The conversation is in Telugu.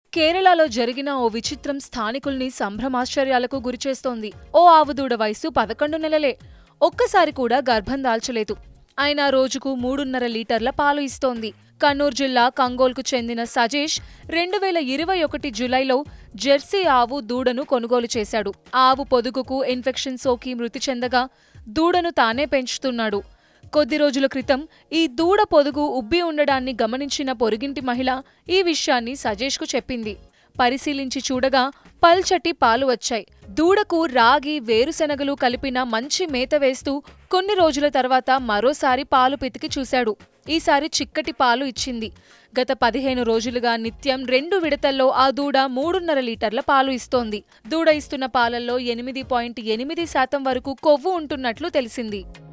కేరళలో జరిగిన ఓ విచిత్రం స్థానికుల్ని సంభ్రమాశ్చర్యాలకు గురిచేస్తోంది ఓ ఆవుదూడ వయసు పదకొండు నెలలే ఒక్కసారి కూడా గర్భం దాల్చలేదు అయినా రోజుకు మూడున్నర లీటర్ల పాలు ఇస్తోంది కన్నూర్ జిల్లా కంగోల్కు చెందిన సజేష్ రెండు వేల ఇరవై ఒకటి జులైలో జెర్సీ ఆవు దూడను కొనుగోలు చేశాడు ఆవు పొదుగుకు ఇన్ఫెక్షన్ సోకి మృతి చెందగా దూడను తానే పెంచుతున్నాడు కొద్ది రోజుల క్రితం ఈ దూడ పొదుగు ఉబ్బి ఉండడాన్ని గమనించిన పొరుగింటి మహిళ ఈ విషయాన్ని సజేష్కు చెప్పింది పరిశీలించి చూడగా పల్చటి పాలు వచ్చాయి దూడకు రాగి వేరుశెనగలు కలిపిన మంచి మేత వేస్తూ కొన్ని రోజుల తర్వాత మరోసారి పాలు పితికి చూశాడు ఈసారి చిక్కటి పాలు ఇచ్చింది గత పదిహేను రోజులుగా నిత్యం రెండు విడతల్లో ఆ దూడ మూడున్నర లీటర్ల పాలు ఇస్తోంది దూడ ఇస్తున్న పాలల్లో ఎనిమిది పాయింట్ ఎనిమిది శాతం వరకు కొవ్వు ఉంటున్నట్లు తెలిసింది